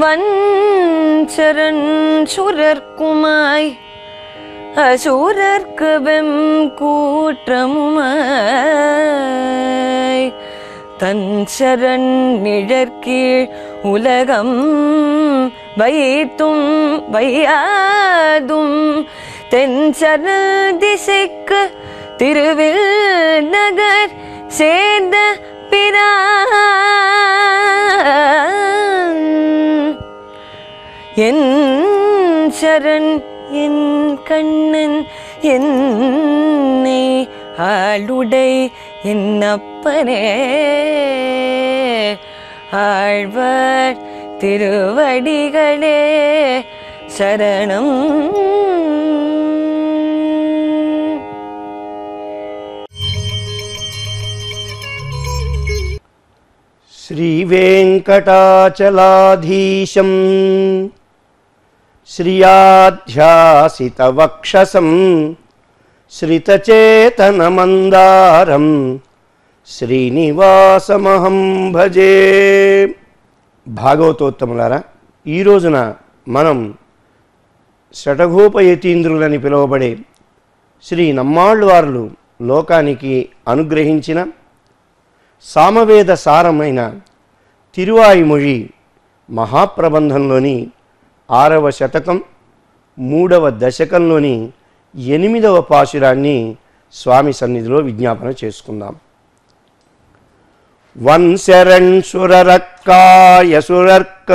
வஞ்சரன் சுரர்க்குமாய் அசூரர்க்கு வெம் கூற்றமுமாய் தன் சரண் நிழற்கீழ் உலகம் வைத்தும் வையாதும் தென்சரல் திசைக்கு திருவில் நகர் சேர்ந்த பிரான் என் சரண் என் கண்ணன் என்னை ஆளுடை என் அப்பனே ஆழ்வார் திருவடிகளே சரணம் శ్రీవేంకటాచలాధీశం శ్రియాధ్యాసితవక్షసం శ్రితచేతనమందారం శ్రీనివాసమహం భజే భాగవతోత్తములారా ఈ రోజున మనం షటఘోపయతీంద్రులని పిలువబడే శ్రీ నమ్మాళ్ళవార్లు లోకానికి అనుగ్రహించిన సామవేద సారమైన తిరువాయిమొഴി మహాప్రబంధంలోని ఆరవ శతకం మూడవ దశకంలోని ఎనిమిదవ పాశురాన్ని స్వామి సన్నిధిలో విజ్ఞాపన చేసుకుందాం వన్ శరణ్ సురరక్కాయ సురర్క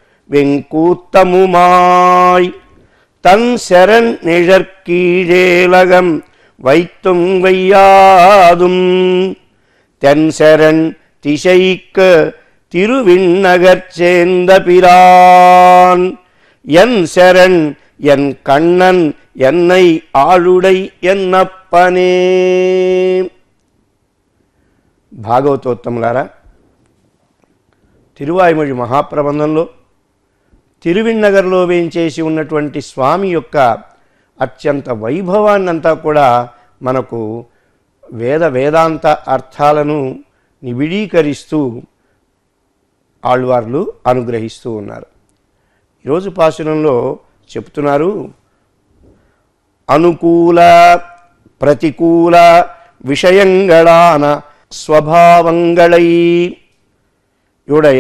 வெங்கூத்தமுமாய் தன் சரண் நிழற்கீழேலகம் வைத்தும் வையாதும் தென் சரண் திசைக்க திருவிண்ணகர் சேர்ந்த பிரான் என் சரண் என் கண்ணன் என்னை ஆளுடை என்னப்பனே భాగవతోత్తములారా తిరువాయిమొഴి మహాప్రబంధంలో తిరువిన్నగర్లో వేంచేసి ఉన్నటువంటి స్వామి యొక్క అత్యంత వైభవాన్నంతా కూడా మనకు వేద వేదాంత అర్థాలను నిబిడీకరిస్తూ ఆళ్వార్లు అనుగ్రహిస్తూ ఉన్నారు ఈరోజు పాశురంలో చెప్తున్నారు అనుకూల ప్రతికూల விஷயங்களான ஸ்வபாவங்களை యుడయ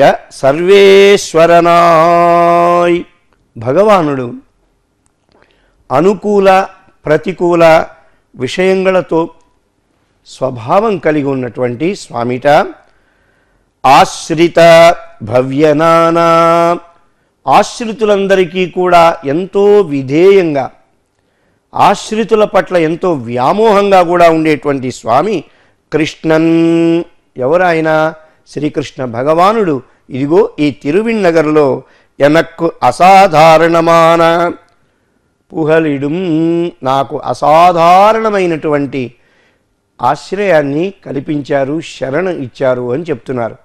సర్వేశ్వరనాయ్ భగవానుడు అనుకూల ప్రతికూల విషయంగళతో స్వభావం కలిగి ఉన్నటువంటి స్వామిట ఆశ్రిత భవ్యనానా ఆశ్రితులందరికీ కూడా ఎంతో విధేయంగా ఆశ్రితుల పట్ల ఎంతో వ్యామోహంగా కూడా ఉండేటువంటి స్వామి కృష్ణన్ ఎవరాయన శ్రీకృష్ణ భగవానుడు ఇదిగో ఈ తిరువిన్నగర్లో ఎనక్కు అసాధారణమాన పుహలిడుం నాకు అసాధారణమైనటువంటి ఆశ్రయాన్ని కల్పించారు శరణు ఇచ్చారు అని చెప్తున్నారు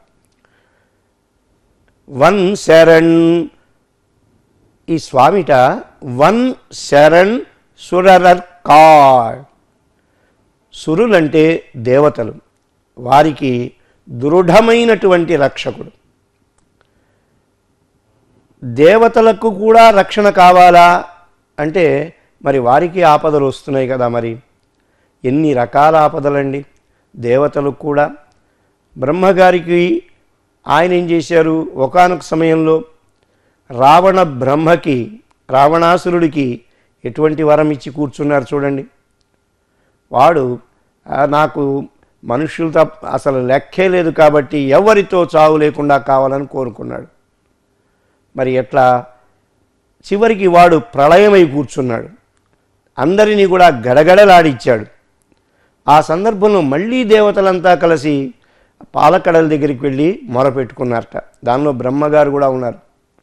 వన్ శరణ్ ఈ స్వామిట వన్ శరణ్ సురరర్కార్ సురులంటే దేవతలు వారికి దృఢమైనటువంటి రక్షకుడు దేవతలకు కూడా రక్షణ కావాలా అంటే మరి వారికి ఆపదలు వస్తున్నాయి కదా మరి ఎన్ని రకాల ఆపదలండి దేవతలకు కూడా బ్రహ్మగారికి ఆయన ఏం చేశారు ఒకానొక సమయంలో రావణ బ్రహ్మకి రావణాసురుడికి ఎటువంటి వరం ఇచ్చి కూర్చున్నారు చూడండి వాడు "ఆ, నాకు మనుషులతో అసలు లెక్కే లేదు కాబట్టి ఎవరితో చావు లేకుండా కావాలని కోరుకున్నాడు మరి ఎట్లా చివరికి వాడు ప్రళయమై కూర్చున్నాడు అందరినీ కూడా గడగడలాడిచ్చాడు ఆ సందర్భంలో మళ్ళీ దేవతలంతా కలిసి పాలకడల దగ్గరికి వెళ్ళి మొరపెట్టుకున్నారట దానిలో బ్రహ్మగారు కూడా ఉన్నారు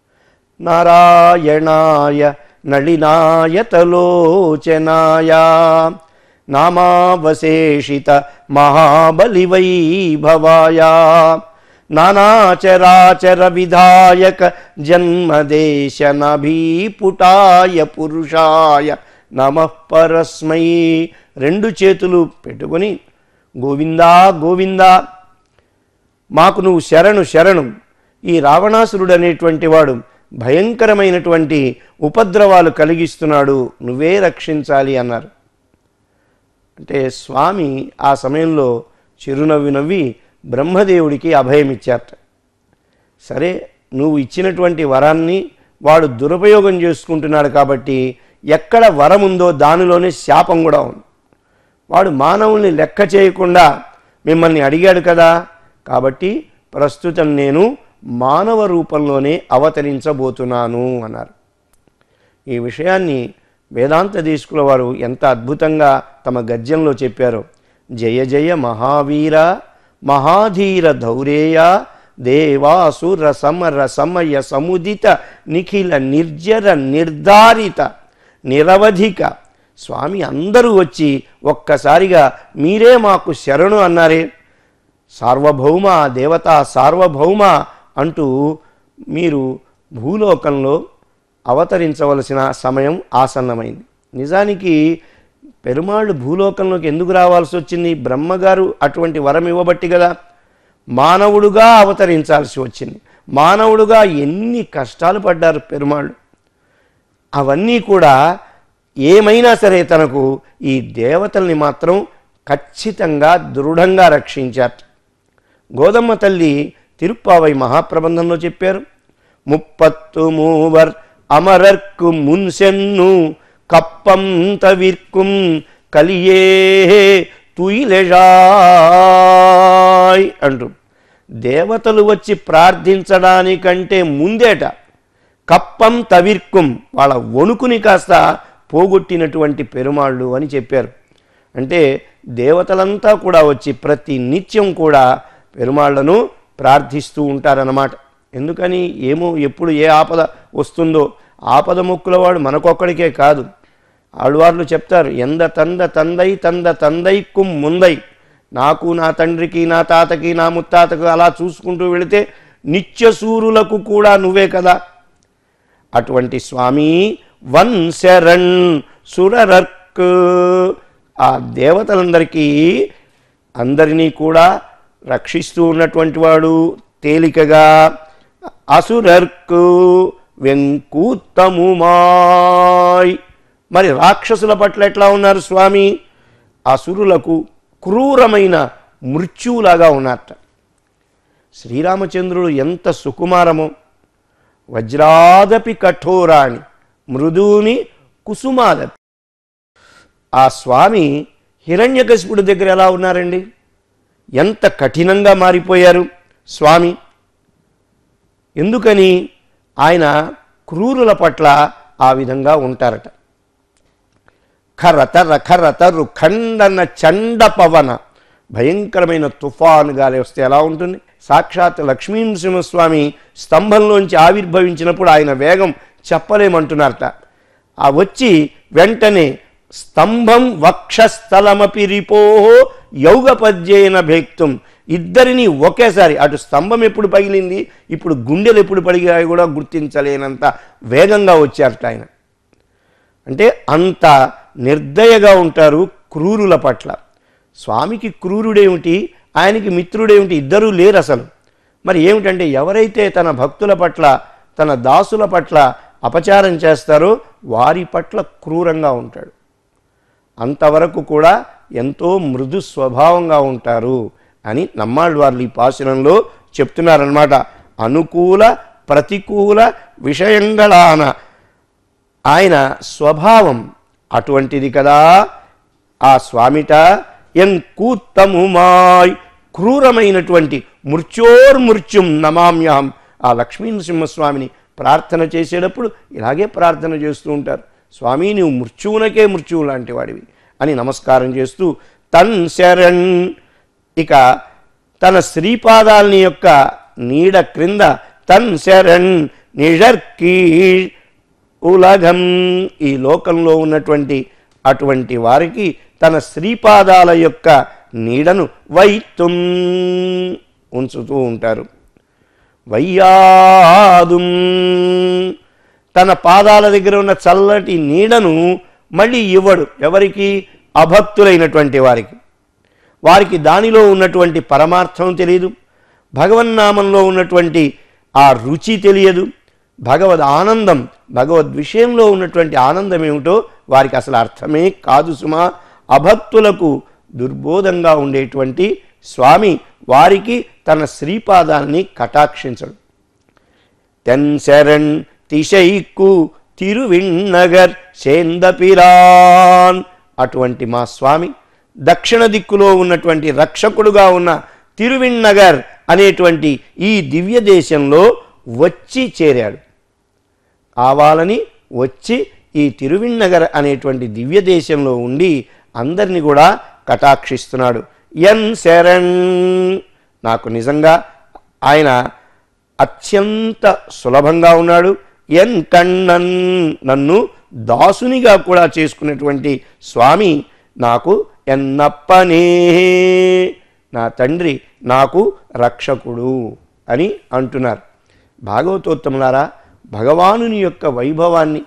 నారాయణాయ నళినాయ తలోచనాయ నామావశేషిత మహాబలివైభవాయ నానాచరాచర విధాయక జన్మదేశనభీపుటాయ పురుషాయ నమః పరస్మై రెండు చేతులు పెట్టుకొని గోవిందా గోవిందా మాకు నువ్వు శరణు శరణు ఈ రావణాసురుడు అనేటువంటి వాడు భయంకరమైనటువంటి ఉపద్రవాలు కలిగిస్తున్నాడు నువ్వే రక్షించాలి అన్నారు అంటే స్వామి ఆ సమయంలో చిరునవ్వి నవ్వి బ్రహ్మదేవుడికి అభయం ఇచ్చారట సరే నువ్వు ఇచ్చినటువంటి వరాన్ని వాడు దురుపయోగం చేసుకుంటున్నాడు కాబట్టి ఎక్కడ వరం ఉందో దానిలోనే శాపం కూడా ఉంది వాడు మానవుల్ని లెక్క చేయకుండా మిమ్మల్ని అడిగాడు కదా కాబట్టి ప్రస్తుతం నేను మానవ రూపంలోనే అవతరించబోతున్నాను అన్నారు ఈ విషయాన్ని వేదాంత తీసుకుల వారు ఎంత అద్భుతంగా తమ గద్యంలో చెప్పారో జయ జయ మహావీర మహాధీర ధౌరేయ దేవాసుర సమర సమయ సముదిత నిఖిల నిర్జర నిర్ధారిత నిరవధిక స్వామి అందరూ వచ్చి ఒక్కసారిగా మీరే మాకు శరణు అన్నారే సార్వభౌమ దేవతా సార్వభౌమ అంటూ మీరు భూలోకంలో అవతరించవలసిన సమయం ఆసన్నమైంది నిజానికి పెరుమాళ్ళు భూలోకంలోకి ఎందుకు రావాల్సి వచ్చింది బ్రహ్మగారు అటువంటి వరం ఇవ్వబట్టి కదా మానవుడుగా అవతరించాల్సి వచ్చింది మానవుడుగా ఎన్ని కష్టాలు పడ్డారు పెరుమాళ్ళు అవన్నీ కూడా ఏమైనా సరే తనకు ఈ దేవతల్ని మాత్రం ఖచ్చితంగా దృఢంగా రక్షించారు గోదమ్మ తల్లి తిరుప్పావై మహాప్రబంధంలో చెప్పారు ముప్పత్తు మూవర్ అమరర్కు మున్సెన్ను కప్పం తవిర్కుం కలియే తుయిలెజాయ్ అంటూ దేవతలు వచ్చి ప్రార్థించడానికంటే ముందేట కప్పం తవిర్కుం వాళ్ళ వణుకుని కాస్త పోగొట్టినటువంటి పెరుమాళ్ళు అని చెప్పారు అంటే దేవతలంతా కూడా వచ్చి ప్రతి నిత్యం కూడా పెరుమాళ్లను ప్రార్థిస్తూ ఉంటారన్నమాట ఎందుకని ఏమో ఎప్పుడు ఏ ఆపద వస్తుందో ఆపద మొక్కులవాడు మనకొక్కడికే కాదు ఆళ్వార్లు చెప్తారు ఎంద తంద తందై తంద తందైక్కుం ముందై నాకు నా తండ్రికి నా తాతకి నా ముత్తాతకు అలా చూసుకుంటూ వెళితే నిత్యసూరులకు కూడా నువ్వే కదా అటువంటి స్వామి వన్ శరణ్ సురరర్క్ ఆ దేవతలందరికీ అందరినీ కూడా రక్షిస్తూ ఉన్నటువంటి వాడు తేలికగా అసురర్కు వెంకూత్తముమాయ్ మరి రాక్షసుల పట్ల ఎట్లా ఉన్నారు స్వామి అసురులకు క్రూరమైన మృత్యువులాగా ఉన్నారట శ్రీరామచంద్రుడు ఎంత సుకుమారమో వజ్రాదపి కఠోరాణి మృదూని కుసుమాదపి ఆ స్వామి హిరణ్యకశిపుడి దగ్గర ఎలా ఉన్నారండి ఎంత కఠినంగా మారిపోయారు స్వామి ఎందుకని ఆయన క్రూరుల పట్ల ఆ విధంగా ఉంటారట ఖరత రఖరత రుఖండన చండ పవన భయంకరమైన తుఫాను గాలి వస్తే ఎలా ఉంటుంది సాక్షాత్ లక్ష్మీనరసింహస్వామి స్తంభంలోంచి ఆవిర్భవించినప్పుడు ఆయన వేగం చెప్పలేమంటున్నారట ఆ వచ్చి వెంటనే స్తంభం వక్షస్థలమపి రిపో యౌగపద్యేన భేక్తం ఇద్దరిని ఒకేసారి అటు స్తంభం ఎప్పుడు పగిలింది ఇప్పుడు గుండెలు ఎప్పుడు పడిగాయి కూడా గుర్తించలేనంత వేగంగా వచ్చారట ఆయన అంటే అంత నిర్దయగా ఉంటారు క్రూరుల పట్ల స్వామికి క్రూరుడేమిటి ఆయనకి మిత్రుడేమిటి ఇద్దరూ లేరు అసలు మరి ఏమిటంటే ఎవరైతే తన భక్తుల పట్ల తన దాసుల పట్ల అపచారం చేస్తారో వారి పట్ల క్రూరంగా ఉంటాడు అంతవరకు కూడా ఎంతో మృదు స్వభావంగా ఉంటారు అని నమ్మాళ్ళవార్లు ఈ పాశనంలో చెప్తున్నారనమాట అనుకూల ప్రతికూల విషయంగళాన ఆయన స్వభావం అటువంటిది కదా ఆ స్వామిట ఎంకూత్తముమాయ్ క్రూరమైనటువంటి మృత్యోర్మృత్యుం నమామ్యహం ఆ లక్ష్మీనరసింహస్వామిని ప్రార్థన చేసేటప్పుడు ఇలాగే ప్రార్థన చేస్తూ ఉంటారు స్వామి నువ్వు మృత్యువునకే మృత్యువు లాంటి వాడివి అని నమస్కారం చేస్తూ తన్ శరణ్ ఇక తన శ్రీపాదాలని యొక్క నీడ క్రింద తన్ శరణ్ నిజర్కీ ఉలగం ఈ లోకంలో ఉన్నటువంటి అటువంటి వారికి తన శ్రీపాదాల యొక్క నీడను వైత్తుం ఉంచుతూ ఉంటారు వయ్యాదుం తన పాదాల దగ్గర ఉన్న చల్లటి నీడను మళ్ళీ ఇవ్వడు ఎవరికి అభక్తులైనటువంటి వారికి వారికి దానిలో ఉన్నటువంటి పరమార్థం తెలియదు భగవన్నామంలో ఉన్నటువంటి ఆ రుచి తెలియదు భగవద్ ఆనందం భగవద్ విషయంలో ఉన్నటువంటి ఆనందం ఏమిటో వారికి అసలు అర్థమే కాదు సుమా అభక్తులకు దుర్బోధంగా ఉండేటువంటి స్వామి వారికి తన శ్రీపాదాన్ని కటాక్షించడు తెన్సెరణ్ తిశైక్కు తిరువిన్నగర్ సేందపిరాన్ అటువంటి మా స్వామి దక్షిణ దిక్కులో ఉన్నటువంటి రక్షకుడుగా ఉన్న తిరువిన్నగర్ అనేటువంటి ఈ దివ్య దేశంలో వచ్చి చేరాడు కావాలని వచ్చి ఈ తిరువిన్నగర్ అనేటువంటి దివ్య దేశంలో ఉండి అందరిని కూడా కటాక్షిస్తున్నాడు ఎన్ శరణ్ నాకు నిజంగా ఆయన అత్యంత సులభంగా ఉన్నాడు ఎన్ కണ്ണన్ నన్ను దాసునిగా కూడా చేసుకున్నటువంటి స్వామి నాకు ఎన్నప్పనే నా తండ్రి నాకు రక్షకుడు అని అంటున్నారు భాగవతోత్తములారా భగవానుని యొక్క వైభవాన్ని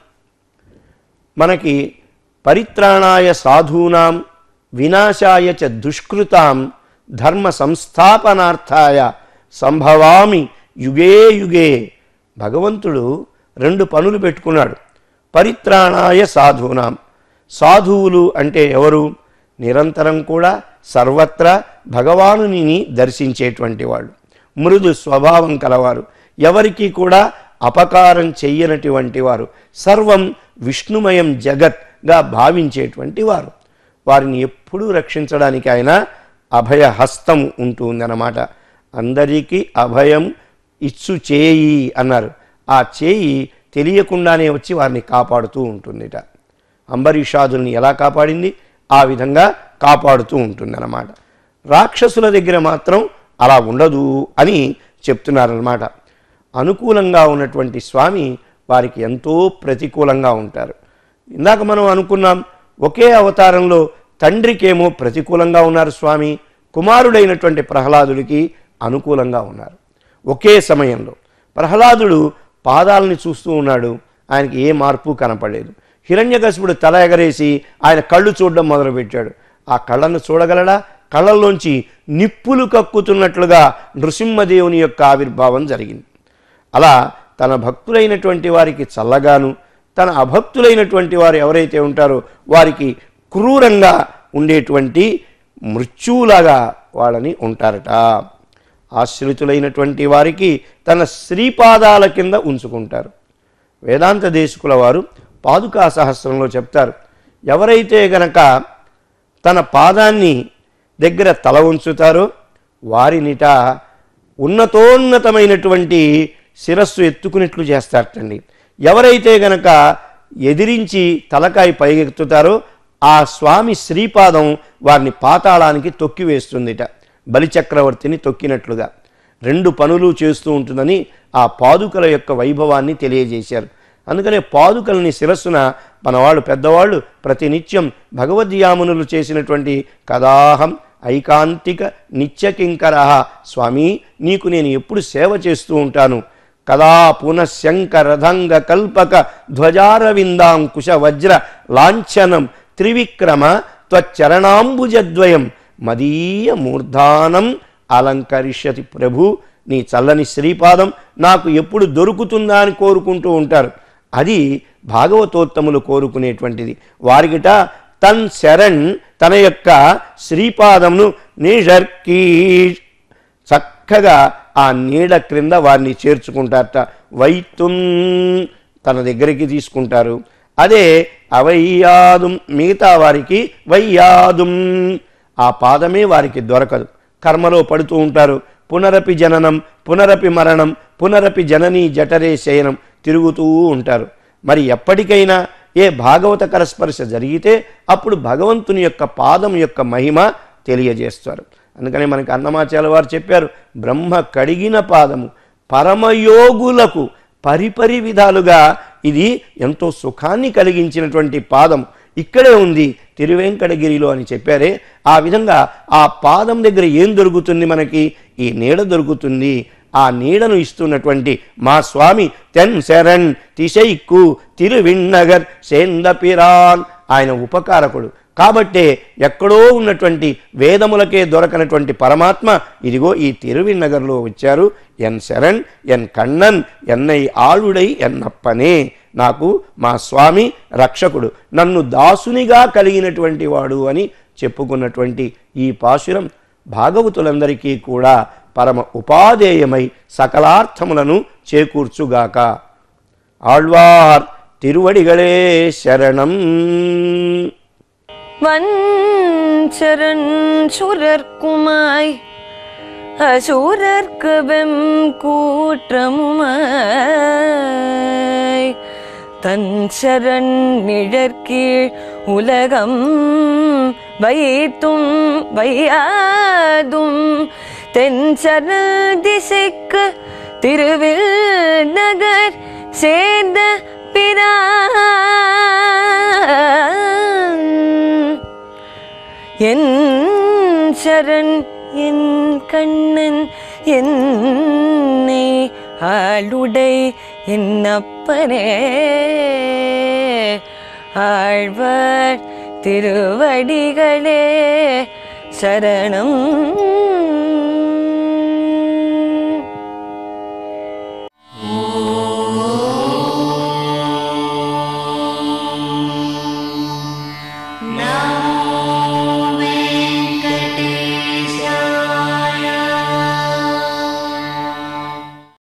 మనకి పరిత్రాణాయ సాధూనాం వినాశాయ చ దుష్కృతాం ధర్మ సంస్థాపనార్థాయ సంభవామి యుగే యుగే భగవంతుడు రెండు పనులు పెట్టుకున్నాడు పరిత్రాణాయ సాధూనాం సాధువులు అంటే ఎవరు నిరంతరం కూడా సర్వత్రా భగవానుని దర్శించేటువంటి వాళ్ళు మృదు స్వభావం కలవారు ఎవరికి కూడా అపకారం చెయ్యనటువంటి వారు సర్వం విష్ణుమయం జగత్గా భావించేటువంటి వారు వారిని ఎప్పుడూ రక్షించడానికి ఆయన అభయ హస్తం ఉంటుందన్నమాట అందరికీ అభయం ఇచ్చు చేయి అన్నారు ఆ చేయి తెలియకుండానే వచ్చి వారిని కాపాడుతూ ఉంటుందిట అంబరీషాదుల్ని ఎలా కాపాడింది ఆ విధంగా కాపాడుతూ ఉంటుందన్నమాట రాక్షసుల దగ్గర మాత్రం అలా ఉండదు అని చెప్తున్నారన్నమాట అనుకూలంగా ఉన్నటువంటి స్వామి వారికి ఎంతో ప్రతికూలంగా ఉంటారు ఇందాక మనం అనుకున్నాం ఒకే అవతారంలో తండ్రికేమో ప్రతికూలంగా ఉన్నారు స్వామి కుమారుడైనటువంటి ప్రహ్లాదుడికి అనుకూలంగా ఉన్నారు ఒకే సమయంలో ప్రహ్లాదుడు పాదాలని చూస్తూ ఉన్నాడు ఆయనకి ఏ మార్పు కనపడలేదు హిరణ్యకశిపుడు తల ఎగరేసి ఆయన కళ్ళు చూడడం మొదలుపెట్టాడు ఆ కళ్ళను చూడగలడా కళ్ళల్లోంచి నిప్పులు కక్కుతున్నట్లుగా నృసింహదేవుని యొక్క ఆవిర్భావం జరిగింది అలా తన భక్తులైనటువంటి వారికి చల్లగాను తన అభక్తులైనటువంటి వారు ఎవరైతే ఉంటారో వారికి క్రూరంగా ఉండేటువంటి మృత్యువులాగా వాళ్ళని ఉంటారట ఆశ్రితులైనటువంటి వారికి తన శ్రీపాదాల కింద ఉంచుకుంటారు వేదాంత దేశకుల వారు పాదుకా సహస్రంలో చెప్తారు ఎవరైతే గనక తన పాదాన్ని దగ్గర తల ఉంచుతారో వారినిట ఉన్నతోన్నతమైనటువంటి శిరస్సు ఎత్తుకునేట్లు చేస్తారటండి ఎవరైతే గనక ఎదిరించి తలకాయ పైకెత్తుతారో ఆ స్వామి శ్రీపాదం వారిని పాతాళానికి తొక్కివేస్తుందిట బలిచక్రవర్తిని తొక్కినట్లుగా రెండు పనులు చేస్తూ ఉంటుందని ఆ పాదుకల యొక్క వైభవాన్ని తెలియజేశారు అందుకనే పాదుకల్ని శిరస్సున మనవాళ్ళు పెద్దవాళ్ళు ప్రతినిత్యం భగవద్యామునులు చేసినటువంటి కదాహం ఐకాంతిక నిత్యకింకర స్వామి నీకు నేను ఎప్పుడు సేవ చేస్తూ ఉంటాను కదా పునఃశంకరధంగ కల్పక ధ్వజారవిందాంకుశ వజ్ర లాంఛనం త్రివిక్రమ త్వచ్చరణాంబుజద్వయం మదీయ మూర్ధానం అలంకరిష్యతి ప్రభు నీ చల్లని శ్రీపాదం నాకు ఎప్పుడు దొరుకుతుందా అని కోరుకుంటూ ఉంటారు అది భాగవతోత్తములు కోరుకునేటువంటిది వారికిట తన్ శరణ్ తన యొక్క శ్రీపాదంను నిషర్కీ చక్కగా ఆ నీడ క్రింద వారిని చేర్చుకుంటారట వైతుం తన దగ్గరికి తీసుకుంటారు అదే అవయ్యాదుం మిగతా వారికి వయ్యాదుం ఆ పాదమే వారికి దొరకదు కర్మలో పడుతూ ఉంటారు పునరపి జననం పునరపి మరణం పునరపి జననీ జఠరే శయనం తిరుగుతూ ఉంటారు మరి ఎప్పటికైనా ఏ భాగవత కరస్పర్శ జరిగితే అప్పుడు భగవంతుని యొక్క పాదం యొక్క మహిమ తెలియజేస్తారు అందుకని మనకి అన్నమాచార్య వారు చెప్పారు బ్రహ్మ కడిగిన పాదము పరమయోగులకు పరిపరి విధాలుగా ఇది ఎంతో సుఖాన్ని కలిగించినటువంటి పాదం ఇక్కడే ఉంది తిరువెంకటగిరిలో అని చెప్పారే ఆ విధంగా ఆ పాదం దగ్గర ఏం దొరుకుతుంది మనకి ఈ నీడ దొరుకుతుంది ఆ నీడను ఇస్తున్నటువంటి మా స్వామి తెన్ శరణ్ తిశైక్కు తిరువిన్నగర్ సేందపిరాన్ ఆయన ఉపకారకుడు కాబట్టే ఎక్కడో ఉన్నటువంటి వేదములకే దొరకనటువంటి పరమాత్మ ఇదిగో ఈ తిరువిన్నగర్లో వచ్చారు ఎన్ శరణ్ ఎన్ కണ്ണన్ ఎన్నై ఆళుడై ఎన్నప్పనే నాకు మా స్వామి రక్షకుడు నన్ను దాసునిగా కలిగినటువంటి వాడు అని చెప్పుకున్నటువంటి ఈ పాశురం భాగవతులందరికీ కూడా పరమ ఉపాధేయమై సకలార్థములను చేకూర్చుగాక ఆళ్వార్ తిరువడిగళే శరణం வஞ்சரன் சுரர்க்குமாய் அசூரர்க்கு வெம் கூற்றமுமாய் தன் சரண் நிழற்கீழ் உலகம் வைத்தும் வையாதும் தென் சரண் திசைக்கு திருவில் நகர் சேர்ந்த பிரான் என் சரண் என் கண்ணன் என்னை ஆளுடை என்னப்பனே ஆழ்வார் திருவடிகளே சரணம்